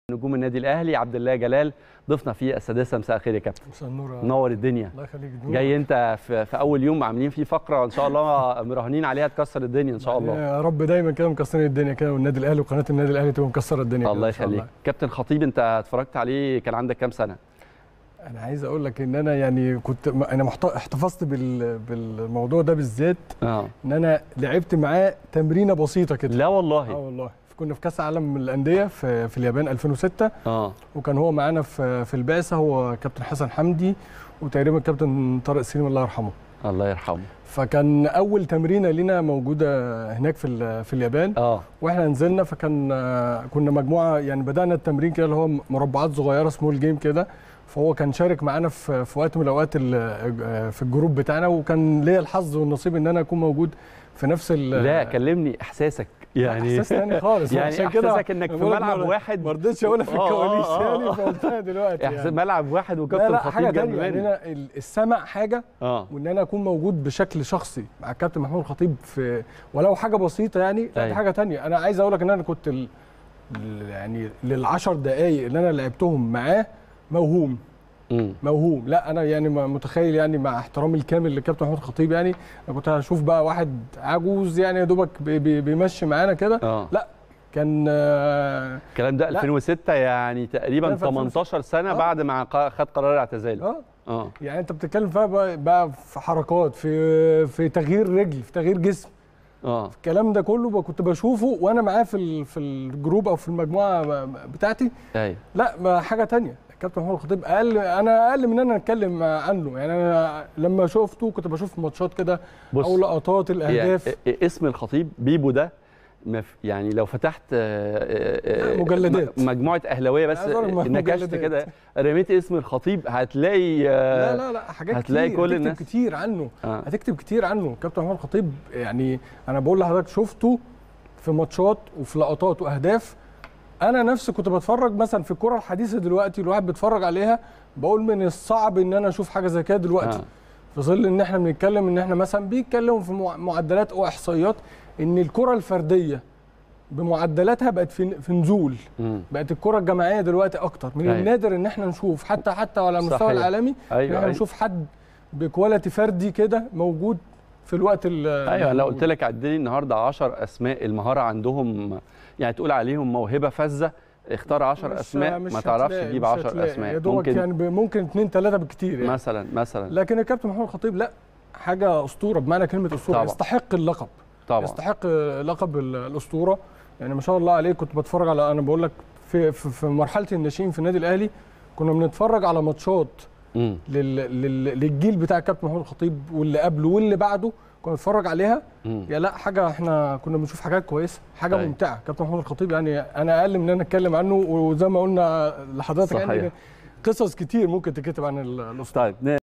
نجوم النادي الاهلي عبد الله جلال ضيفنا في السادسه مساء الخير يا كابتن مساء النور يا- منور الدنيا الله يخليك نور. جاي انت في, في اول يوم عاملين فيه فقره ان شاء الله مراهنين عليها تكسر الدنيا ان شاء الله يا رب دايما كده مكسرين الدنيا كده والنادي الاهلي وقناه النادي الاهلي تبقى مكسره الدنيا كده الله إن شاء يخليك كابتن خطيب انت اتفرجت عليه كان عندك كام سنه انا عايز اقول لك ان انا يعني كنت انا محت- احتفظت بال... بالموضوع ده بالذات اه ان انا لعبت معاه تمرينه بسيطه كده لا اه والله والله كنا في كاس العالم الانديه في, في اليابان 2006 اه وكان هو معانا في في البعثه هو كابتن حسن حمدي وتقريبا كابتن طارق سليم الله يرحمه الله يرحمه فكان اول تمرينه لينا موجوده هناك في ال- في اليابان اه واحنا نزلنا فكان آه، كنا مجموعه يعني بدانا التمرين كده اللي هو مربعات صغيره سمول جيم كده فهو كان شارك معانا في في وقت من الاوقات ال- آه، في الجروب بتاعنا وكان ليا الحظ والنصيب ان انا اكون موجود في نفس ال لا كلمني احساسك يعني احساس تاني خالص يعني عشان كده احساسك انك في بقول لك ملعب ما- واحد ما رضيتش اقولها في آه، آه، الكواليس آه، يعني آه. فقلتها دلوقتي احساس يعني. ملعب واحد لا وكابتن لا حاجه خطيب جنب تانية يعني منه أنا ال- السمع حاجه اه وان انا اكون موجود بشكل شخصي مع الكابتن محمود الخطيب في ولو حاجه بسيطه يعني لا دي أيوة. حاجه تانية انا عايز اقول لك ان انا كنت ال... ال- يعني للعشر دقائق اللي انا لعبتهم معاه موهوم امم موهوم لا انا يعني ما- متخيل يعني مع احترامي الكامل للكابتن محمود الخطيب يعني انا كنت هشوف بقى واحد عجوز يعني يا دوبك بي- بي- بيمشي معانا كده اه لا كان آه، الكلام ده لا. 2006 يعني تقريبا كان في 18 سنه آه. بعد ما ق- خد قرار اعتزاله اه اه يعني انت بتتكلم فيها بقى, بقى في حركات في في تغيير رجل في تغيير جسم اه الكلام ده كله بقى كنت بشوفه وانا معاه في ال- في الجروب او في المجموعه بتاعتي ايوه لا ما حاجه تانية الكابتن محمود الخطيب اقل انا اقل من ان انا اتكلم عنه يعني انا لما شفته كنت بشوف ماتشات كده بص او لقطات يعني الاهداف اسم الخطيب بيبو ده مف- يعني لو فتحت آه، آه، آه، مجلدات. م- مجموعه اهلاويه بس عايز أقول لك نكشت مجلدات. كده رميت اسم الخطيب هتلاقي آه، لا لا لا حاجات هتلاقي كتير كل هتكتب الناس- كتير عنه آه. هتكتب كتير عنه كابتن محمود الخطيب يعني انا بقول لحضرتك شفته في ماتشات وفي لقطات واهداف انا نفسي كنت بتفرج مثلا في الكره الحديثه دلوقتي الواحد بيتفرج عليها بقول من الصعب ان انا اشوف حاجه زي كده دلوقتي آه. في ظل ان احنا بنتكلم ان احنا مثلا بيتكلموا في مع- معدلات او احصائيات ان الكره الفرديه بمعدلاتها بقت في في نزول مم. بقت الكره الجماعيه دلوقتي اكتر من أيوة. النادر ان احنا نشوف حتى حتى على المستوى صحيح. العالمي ان ايوه احنا ايوه, نشوف حد بكواليتي فردي كده موجود في الوقت ال أيوة لو قلت لك عدلي النهارده 10 اسماء المهاره عندهم يعني تقول عليهم موهبه فذه اختار 10 اسماء ما تعرفش تجيب 10 اسماء يا دوبك ممكن يعني ب- ممكن اثنين ثلاثه بالكتير يعني مثلا مثلا لكن الكابتن محمود الخطيب لا حاجه اسطوره بمعنى كلمه اسطوره طبعا. يستحق اللقب طبعا يستحق لقب ال- الاسطوره يعني ما شاء الله عليه كنت بتفرج على انا بقول لك في في, في مرحله الناشئين في النادي الاهلي كنا بنتفرج على ماتشات مم. لل... لل... للجيل بتاع الكابتن محمود الخطيب واللي قبله واللي بعده كنا بنتفرج عليها مم. يا لا حاجه احنا كنا بنشوف حاجات كويسه حاجه أيوة. ممتعه كابتن محمود الخطيب يعني انا اقل من ان انا اتكلم عنه وزي ما قلنا لحضرتك صحيح. يعني قصص كتير ممكن تكتب عن ال- الاسطوره طيب